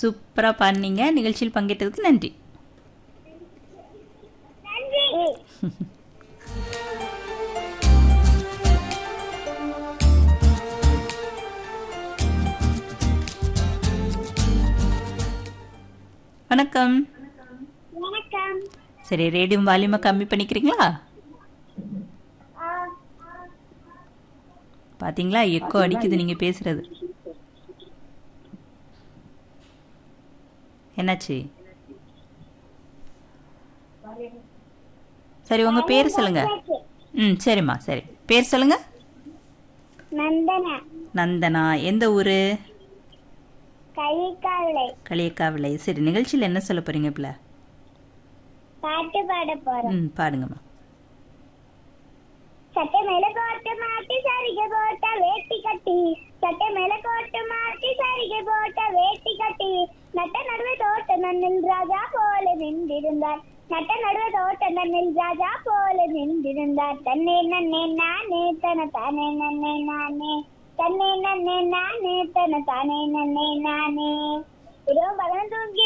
சூப்பரா பாடினீங்க நிகழ்ச்சியில் பங்கேற்றதுக்கு நன்றி நன்றி வணக்கம் வணக்கம் சரி ரேடியோ வால்யூமை கம்மி பண்ணிக்கிறீங்களா ஆ, பாத்தீங்களா எக்கோ அடிக்குது நீங்க பேசுறது என்னாச்சு சரி உங்க பேர் சொல்லுங்க ம் சரிம்மா சரி பேர் சொல்லுங்க நந்தனா நந்தனா எந்த ஊரு கைக்காலை களியக்காவிளை சரி நிகழ்ச்சியில் என்ன சொல்ல போறீங்க பிள்ளை பாட்டு பாட போறோம் ம் பாடுங்கம்மா சட்டை மேல கோட்டு மாட்டி சரிகை போட்ட வேட்டி கட்டி சட்டை மேல கோட்டு மாட்டி சரிகை போட்ட வேட்டி கட்டி நட்ட நடுவே தோட்ட நன்னில் ராஜா போல நின்றிருந்தார் நட்ட நடுவே தோட்ட நன்னில் ராஜா போல நின்றிருந்தார் தன்னே நன்னே நானே தன தானே நன்னே நானே தன்னே நன்னே நானே தன தானே நன்னே நானே இரவு பகலும் தூங்கி